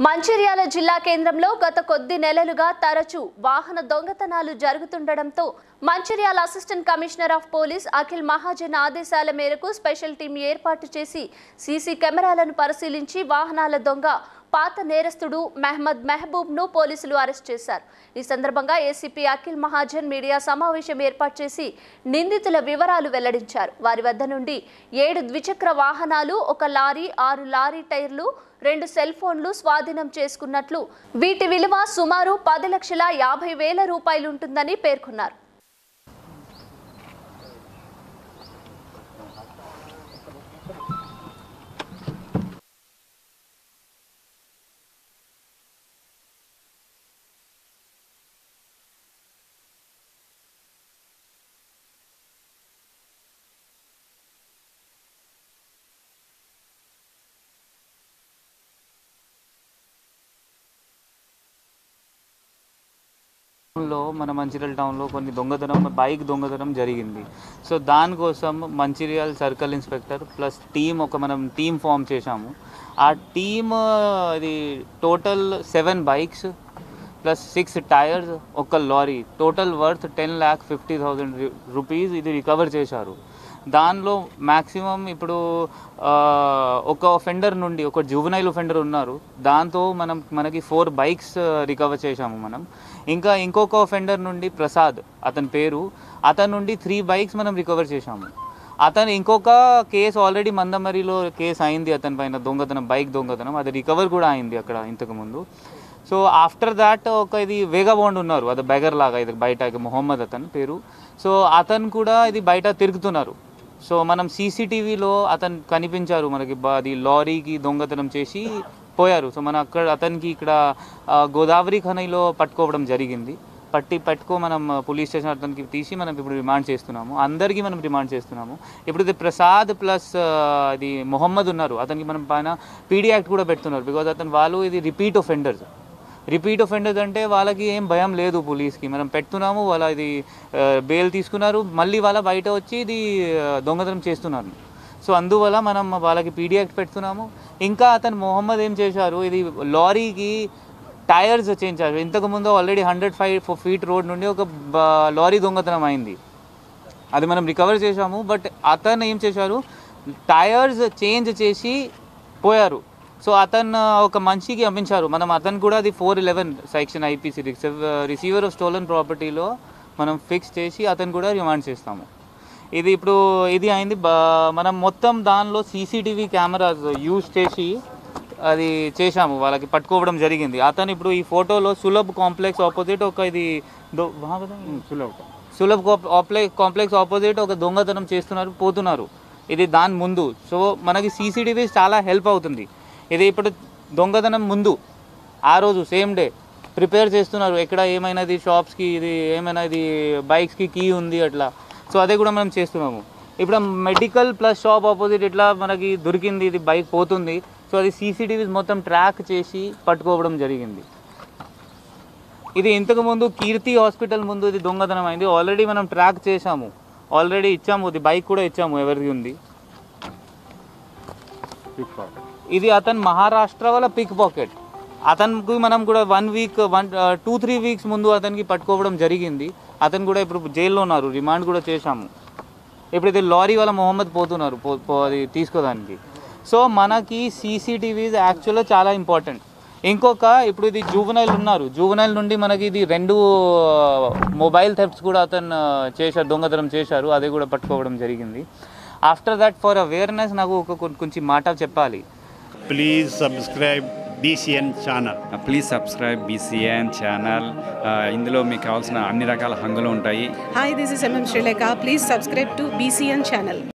మంచిర్యాల జిల్లా కేంద్రంలో గత కొద్ది నెలలుగా తరచూ వాహన దొంగతనాలు జరుగుతుండటంతో Mancherial assistant commissioner of police Akhil Mahajan ఆదేశాల మేరకు స్పెషల్ టీం ఏర్పాటు చేసి సీసీ కెమెరాలను పరిశీలించి వాహనాల దొంగ పాత నేరస్తుడు మెహమ్మద్ మెహబూబ్ ను పోలీసులు అరెస్ట్ చేశారు ఈ సందర్భంగా ఏసీపీ అఖిల్ మహాజన్ మీడియా సమావేశం ఏర్పాటు చేసి నిందితుల వివరాలు వెల్లడించారు వారి వద్ద నుండి ఏడు ద్విచక్ర వాహనాలు ఒక లారీ ఆరు లారీ టైర్లు రెండు సెల్ ఫోన్లు స్వాధీనం చేసుకున్నట్లు వీటి విలువ సుమారు పది లక్షల యాభై వేల రూపాయలుంటుందని పేర్కొన్నారు లో మన మంచిర్యాల టౌన్లో కొన్ని దొంగతనం బైక్ దొంగతనం జరిగింది సో దానికోసం Mancherial circle inspector plus team ఒక మనం టీం ఫామ్ చేశాము ఆ టీమ్ ఇది total seven bikes plus six tyres ఒక lorry total worth ten lakh fifty thousand rupees ఇది రికవర్ చేశారు దానిలో మ్యాక్సిమం ఇప్పుడు ఆ, ఒక ఫెండర్ నుండి ఒక జువనైల్ ఫెండర్ ఉన్నారు దాంతో మనం మనకి ఫోర్ బైక్స్ రికవర్ చేశాము మనం ఇంకా ఇంకొక ఫెండర్ నుండి ప్రసాద్ అతని పేరు అతని నుండి త్రీ బైక్స్ మనం రికవర్ చేశాము అతను ఇంకొక కేసు ఆల్రెడీ మందమరిలో కేసు అయింది అతని పైన దొంగతనం బైక్ దొంగతనం అది రికవర్ కూడా అయింది అక్కడ ఇంతకుముందు సో ఆఫ్టర్ దాట్ ఒక ఇది వేగబాండ్ ఉన్నారు అది బెగర్ లాగా ఇది బయట ఇక మొహమ్మద్ అతని పేరు సో అతను కూడా ఇది బయట తిరుగుతున్నారు సో మనం సీసీటీవీలో అతను కనిపించారు మనకి బ- అది లారీకి దొంగతనం చేసి పోయారు సో మన అక్కడ అతనికి ఇక్కడ ఆ, గోదావరి ఖనైలో పట్టుకోవడం జరిగింది పట్టి పట్టుకో మనం పోలీస్ స్టేషన్ అతనికి తీసి మనం ఇప్పుడు రిమాండ్ చేస్తున్నాము అందరికీ మనం రిమాండ్ చేస్తున్నాము ఇప్పుడు ఇది ప్రసాద్ ప్లస్ ఇది మొహమ్మద్ ఉన్నారు అతనికి మనం పైన పీడీ యాక్ట్ కూడా పెడుతున్నారు బికాజ్ అతను వాళ్ళు ఇది రిపీట్ ఒఫెండర్స్ రిపీట్ ఒఫెండర్స్ అంటే వాళ్ళకి ఏం భయం లేదు పోలీస్కి మనం పెడుతున్నాము వాళ్ళ ఇది బెయిల్ తీసుకున్నారు మళ్ళీ వాళ్ళ బయట వచ్చి ఇది ఆ, దొంగతనం చేస్తున్నారు సో అందువల్ల మనం వాళ్ళకి పీడీ యాక్ట్ పెడుతున్నాము ఇంకా అతను మొహమ్మద్ ఏం చేశారు ఇది లారీకి టైర్స్ చేయించారు ఇంతకుముందు already hundred five feet road నుండి ఒక బ- లారీ దొంగతనం అయింది అది మనం రికవర్ చేశాము బట్ అతను ఏం చేశారు టైర్స్ చేంజ్ చేసి పోయారు సో అతను ఒక మనిషికి అమ్మించారు మనం అతను కూడా అది four eleven section IPC receiver of stolen ప్రాపర్టీలో మనం ఫిక్స్ చేసి అతను కూడా రిమాండ్ చేస్తాము ఇది ఇప్పుడు ఇది అయింది బ- మనం మొత్తం దానిలో సీసీటీవీ కెమెరాస్ యూజ్ చేసి అది చేశాము వాళ్ళకి పట్టుకోవడం జరిగింది అతను ఇప్పుడు ఈ ఫోటోలో సులభ్ కాంప్లెక్స్ ఆపోజిట్ ఒక ఇది దో వहाँ बताइए। సులభ్ కాంప్లెక్స్ కాంప్లెక్స్ ఆపోజిట్ ఒక దొంగతనం చేస్తున్నారు పోతున్నారు ఇది దాని ముందు సో మనకి సీసీటీవీ చాలా హెల్ప్ అవుతుంది ఇది ఇప్పుడు దొంగతనం ముందు ఆ రోజు సేమ్ డే ప్రిపేర్ చేస్తున్నారు ఎక్కడ ఏమైనాది షాప్స్కి ఇది ఏమైనా ఇది బైక్స్కి కీ ఉంది అట్లా సో అదే కూడా మనం చేస్తున్నాము ఇప్పుడు మెడికల్ ప్లస్ షాప్ ఆపోజిట్ ఇట్లా మనకి దొరికింది ఇది బైక్ పోతుంది సో అది సీసీటీవీస్ మొత్తం ట్రాక్ చేసి పట్టుకోవడం జరిగింది ఇది ఇంతకు ముందు కీర్తి హాస్పిటల్ ముందు ఇది దొంగతనం అయింది ఆల్రెడీ మనం ట్రాక్ చేశాము ఆల్రెడీ ఇచ్చాము ఇది బైక్ కూడా ఇచ్చాము ఎవరిది ఉంది ఇది అతను మహారాష్ట్ర వాళ్ళ పిక్ పాకెట్ అతనికి మనం కూడా one week one two three weeks ముందు అతనికి పట్టుకోవడం జరిగింది అతను కూడా ఇప్పుడు జైల్లో ఉన్నారు రిమాండ్ కూడా చేశాము ఇప్పుడు ఇది లారీ వాళ్ళ మొహమ్మద్ పోతున్నారు పో పో- అది తీసుకోదానికి సో మనకి సీసీటీవీస్ యాక్చువల్గా చాలా ఇంపార్టెంట్ ఇంకొక ఇప్పుడు ఇది జూవనైల్ ఉన్నారు జూవనైల్ నుండి మనకి ఇది రెండు మొబైల్ థెఫ్ట్స్ కూడా అతను చేశారు దొంగతనం చేశారు అది కూడా పట్టుకోవడం జరిగింది ఆఫ్టర్ దట్ ఫర్ అవేర్నెస్ నాకు ఒక కొం- కొంచెం మాట చెప్పాలి please subscribe BCN channel. Please subscribe BCN channel ఇందులో మీకు కావాల్సిన అన్ని రకాల హంగులు ఉంటాయి Hi, this is MM Sri Lanka. Please subscribe to BCN channel.